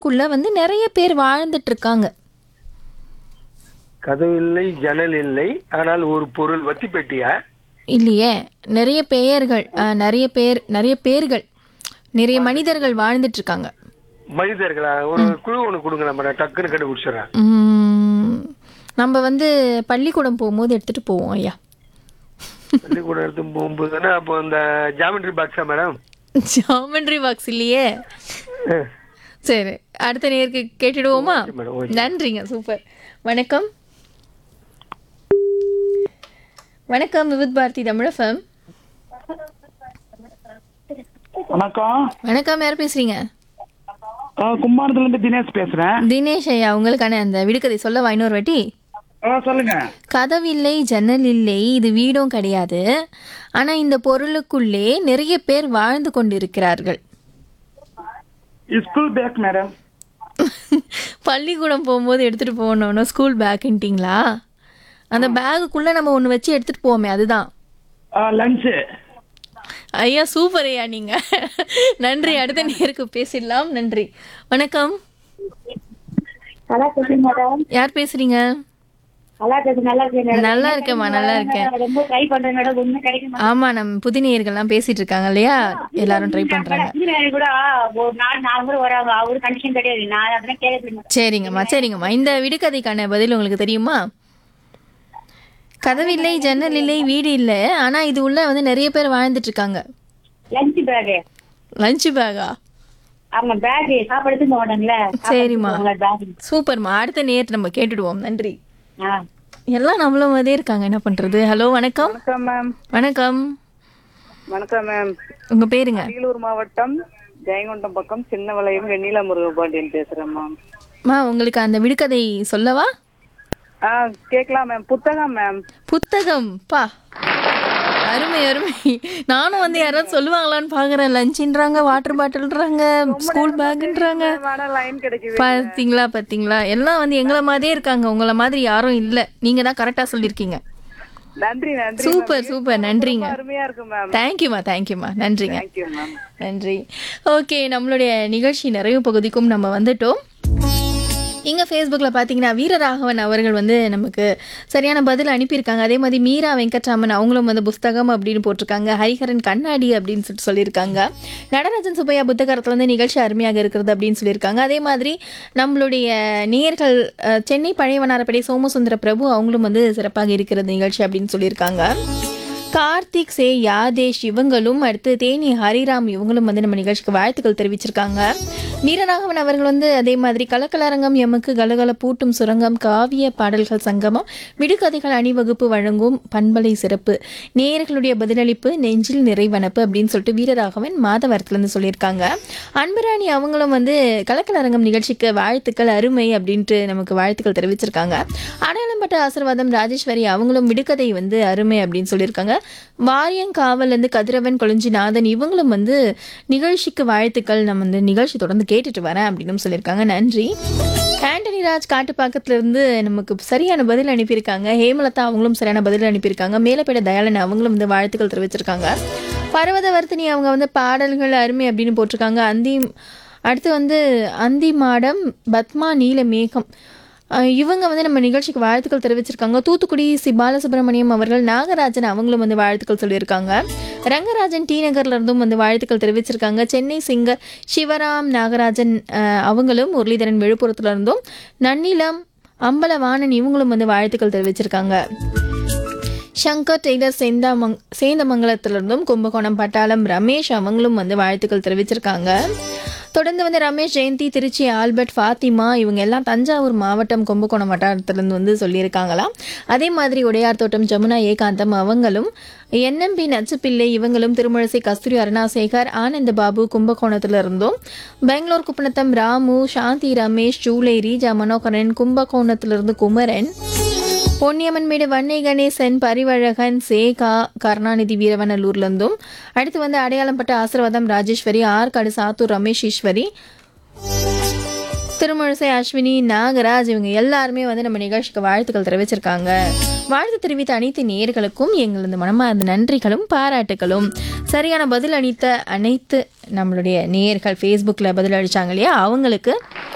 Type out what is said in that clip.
பொருளுக்குள்ள வந்து நிறைய பேர் வாழ்ந்துட்டு இருக்காங்க கதவு இல்லை ஜன்னல் இல்லை ஆனால் ஒரு பொருள் வத்தி பெட்டியா இல்லையே நிறைய பெயர்கள் அஹ், நிறைய பேர் நிறைய பேர்கள் நிறைய மனிதர்கள் வாழ்ந்துட்டு இருக்காங்க மனிதர்களா ஒரு குழு ஒண்ணு கொடுங்க நம்ம டக்குன்னு கண்டுபிடிச்சிடறேன் உம், நம்ம வந்து பள்ளிக்கூடம் போகும்போது எடுத்துட்டு போவோம் ஐயா பள்ளிக்கூடம் எடுத்து போகும்போது தானே அப்போ இந்த ஜாமெட்ரி பாக்ஸா மேடம் ஜாமெண்ட்ரி பாக்ஸ் இல்லையே சரி அடுத்த நேருக்கு கேட்டுடுவோமா மேடம் ஓகே நன்றிங்க சூப்பர் வணக்கம் வணக்கம் விவித் பாரதி தமிழஃபம் வணக்கம் வணக்கம் யார் பேசுறீங்க ஆ, கும்மாணத்துல இருந்து தினேஷ் பேசுறேன் தினேஷ் ஐயா உங்களுக்கான அந்த விடுகதை சொல்லவா இன்னொரு வாட்டி ஆ, சொல்லுங்க கதவில்லை ஜன்னல் இல்லை இது வீடும் கிடையாது ஆனா இந்த பொருளுக்குள்ளே நிறைய பேர் வாழ்ந்து கொண்டிருக்கிறார்கள் ஸ்கூல் பேக் மேடம் பள்ளிக்கூடம் போகும்போது எடுத்துட்டு போகணும் ஸ்கூல் பேக்குன்ட்டிங்களா அந்த பேகுக்குள்ள நம்ம ஒன்று வச்சு எடுத்துட்டு போவோமே அதுதான் லஞ்சு ஐயா சூப்பர் ஐயா நீங்க நன்றி அடுத்த நேருக்கு பேசிடலாம் நன்றி வணக்கம் நல்லா இருக்கேன் மேடம் யார் பேசுறீங்க நல்லா இருக்கேன் நல்லா இருக்கேன் மேடம் நல்லா இருக்கேம்மா நல்லா இருக்கேன் ரொம்ப ட்ரை பண்றேன் மேடம் ஒண்ணும் கிடைக்க ஆமா நம்ம புதினியர்கள்லாம் பேசிட்டு இருக்காங்க இல்லையா எல்லாரும் ட்ரை பண்றாங்க மாட்டேங்குது கூட ஒரு நாலு நாலு முறை வராங்க அவரு கண்டிஷன் கிடையாது நான் அதெல்லாம் கேட்கறது சரிங்கம்மா சரிங்கம்மா இந்த விடுகதைக்கான பதில் உங்களுக்கு தெரியுமா கதவில்லை ஜன்னல் இல்லை வீடு இல்லை ஆனா இது உள்ள வந்து நிறைய பேர் வாழ்ந்துட்டு இருக்காங்க லஞ்ச் பேக் லஞ்ச் பேகா ஆமா பேக் சாப்பாடு எடுத்து போவாங்கல்ல சரிம்மா. பேக் சூப்பர்மா அடுத்த நேரத்தை நம்ம கேட்டுடுவோம் நன்றி ஆ எல்லாம் நம்மள மாதிரியே இருக்காங்க என்ன பண்றது ஹலோ வணக்கம் வணக்கம் மேம் வணக்கம் வணக்கம் மேம் உங்க பேருங்க அரியலூர் மாவட்டம் ஜெயங்கொண்டம் பக்கம் சின்ன வளையம் வெண்ணிலா முருகபாண்டியன் பேசுறேன் மேம் மா உங்களுக்கு அந்த விடுகதை சொல்லவா ஆ கேட்கலாம் மேம் புத்தகம் மேம் புத்தகம் பா அருமை அருமை நானும் வந்து யாராவது சொல்லுவாங்களான்னு பாக்குறேன் லஞ்சுன்றாங்க வாட்டர் பாட்டில்ன்றாங்க ஸ்கூல் பேக்ன்றாங்க ஆனா லைன் கிடைக்குது பாத்தீங்களா பாத்தீங்களா எல்லாம் வந்து எங்களை மாதிரியே இருக்காங்க உங்களை மாதிரி யாரும் இல்ல நீங்க தான் கரெக்டா சொல்லிருக்கீங்க நன்றி நன்றி சூப்பர் சூப்பர் நன்றிங்க அருமையா இருக்கு மேம் தேங்க்யூமா தேங்க்யூமா நன்றிங்க தேங்க்யூ மேம் நன்றி ஓகே நம்மளுடைய நிகழ்ச்சி நிறைவு பகுதிக்கும் நம்ம வந்துட்டோம் இங்கே ஃபேஸ்புக்கில் பார்த்தீங்கன்னா வீரராகவன் அவர்கள் வந்து நமக்கு சரியான பதில் அனுப்பியிருக்காங்க அதே மாதிரி மீரா வெங்கட்ராமன் அவங்களும் வந்து புஸ்தகம் அப்படின்னு போட்டிருக்காங்க ஹரிஹரன் கண்ணாடி அப்படின்னு சொல்லிட்டு சொல்லியிருக்காங்க நடராஜன் சுப்பையா புத்தகத்தில் வந்து நிகழ்ச்சி அருமையாக இருக்கிறது அப்படின்னு சொல்லியிருக்காங்க அதே மாதிரி நம்மளுடைய நேர்கள் அஹ், சென்னை பழையவனாரப்படி சோமசுந்தர பிரபு அவங்களும் வந்து சிறப்பாக இருக்கிறது நிகழ்ச்சி அப்படின்னு சொல்லியிருக்காங்க கார்த்திக் சே யாதேஷ் இவங்களும் அடுத்து தேனி ஹரிராம் இவங்களும் வந்து நம்ம நிகழ்ச்சிக்கு வாழ்த்துக்கள் தெரிவிச்சிருக்காங்க வீரராகவன் அவர்கள் வந்து அதே மாதிரி கலக்கலரங்கம் எமக்கு கலகல பூட்டும் சுரங்கம் காவிய பாடல்கள் சங்கமம் விடுகதைகள் அணிவகுப்பு வழங்கும் பண்பலை சிறப்பு நேயர்களுடைய பதிலளிப்பு நெஞ்சில் நிறைவனப்பு அப்படின்னு சொல்லிட்டு வீரராகவன் மாதவரத்துலேருந்து சொல்லியிருக்காங்க அன்பராணி அவங்களும் வந்து கலக்கலரங்கம் நிகழ்ச்சிக்கு வாழ்த்துக்கள் அருமை அப்படின்ட்டு நமக்கு வாழ்த்துக்கள் தெரிவிச்சிருக்காங்க அடையாளம்பட்ட ஆசீர்வாதம் ராஜேஸ்வரி அவங்களும் விடுகதை வந்து அருமை அப்படின்னு சொல்லியிருக்காங்க வாரியங்காவல் வந்து கதிரவன் கொளிஞ்சிநாதன் இவங்களும் வந்து நிகழ்ச்சிக்கு வாழ்த்துக்கள் நம்ம வந்து நிகழ்ச்சி தொடர்ந்து கேட்டுட்டு வரேன் அப்படின்னு சொல்லியிருக்காங்க நன்றி ஆண்டனி ராஜ் காட்டுப்பாக்கத்துல இருந்து நமக்கு சரியான பதில் அனுப்பியிருக்காங்க ஹேமலதா அவங்களும் சரியான பதில் அனுப்பியிருக்காங்க மேலப்பேட தயாளன் அவங்களும் வந்து வாழ்த்துக்கள் தெரிவிச்சிருக்காங்க பர்வதவர்த்தினி அவங்க வந்து பாடல்கள் அருமை அப்படின்னு போட்டிருக்காங்க அந்தி அடுத்து வந்து அந்தி மாடம் பத்மா நீல மேகம் அஹ் இவங்க வந்து நம்ம நிகழ்ச்சிக்கு வாழ்த்துக்கள் தெரிவிச்சிருக்காங்க தூத்துக்குடி சி பாலசுப்ரமணியம் அவர்கள் நாகராஜன் அவங்களும் வந்து வாழ்த்துக்கள் சொல்லியிருக்காங்க ரங்கராஜன் டி நகர்ல இருந்தும் வந்து வாழ்த்துக்கள் தெரிவிச்சிருக்காங்க சென்னை சிங்கர் சிவராம் நாகராஜன் அஹ், அவங்களும் முரளிதரன் விழுப்புரத்துல இருந்தும் நன்னிலம் அம்பலவாணன் இவங்களும் வந்து வாழ்த்துக்கள் தெரிவிச்சிருக்காங்க சங்கர் டெய்லர் சேந்தாமங் சேந்தமங்கலத்திலிருந்தும் கும்பகோணம் பட்டாளம் ரமேஷ் அவங்களும் வந்து வாழ்த்துக்கள் தெரிவிச்சிருக்காங்க தொடர்ந்து வந்து ரமேஷ் ஜெயந்தி திருச்சி ஆல்பர்ட் ஃபாத்திமா இவங்க எல்லாம் தஞ்சாவூர் மாவட்டம் கும்பகோணம் வட்டாரத்திலிருந்து வந்து சொல்லியிருக்காங்களாம் அதே மாதிரி உடையார் தோட்டம் ஜமுனா ஏகாந்தம் அவங்களும் என்எம்பி நச்சுப்பிள்ளை இவங்களும் திருமழிசை கஸ்தூரி அருணாசேகர் ஆனந்த பாபு கும்பகோணத்துல இருந்தும் பெங்களூர் குப்பநத்தம் ராமு சாந்தி ரமேஷ் ஜூலை ரீஜா மனோகரன் கும்பகோணத்திலிருந்து குமரன் பொன்னியம்மன்மேடு வன்னி கணேசன் பரிவழகன் சேகா கருணாநிதி வீரவனல்லூர்லேருந்தும் அடுத்து வந்து அடையாளம்பட்ட ஆசீர்வாதம் ராஜேஸ்வரி ஆற்காடு சாத்தூர் ரமேஷ் ஈஸ்வரி திருமழிசை அஸ்வினி நாகராஜ் இவங்க எல்லாருமே வந்து நம்ம நிகழ்ச்சிக்கு வாழ்த்துக்கள் தெரிவிச்சிருக்காங்க வாழ்த்து தெரிவித்த அனைத்து நேயர்களுக்கும் எங்களது மனமார்ந்த நன்றிகளும் பாராட்டுகளும் சரியான பதில் அளித்த அனைத்து நம்மளுடைய நேயர்கள் ஃபேஸ்புக்கில் பதில் அளித்தாங்க இல்லையா அவங்களுக்கு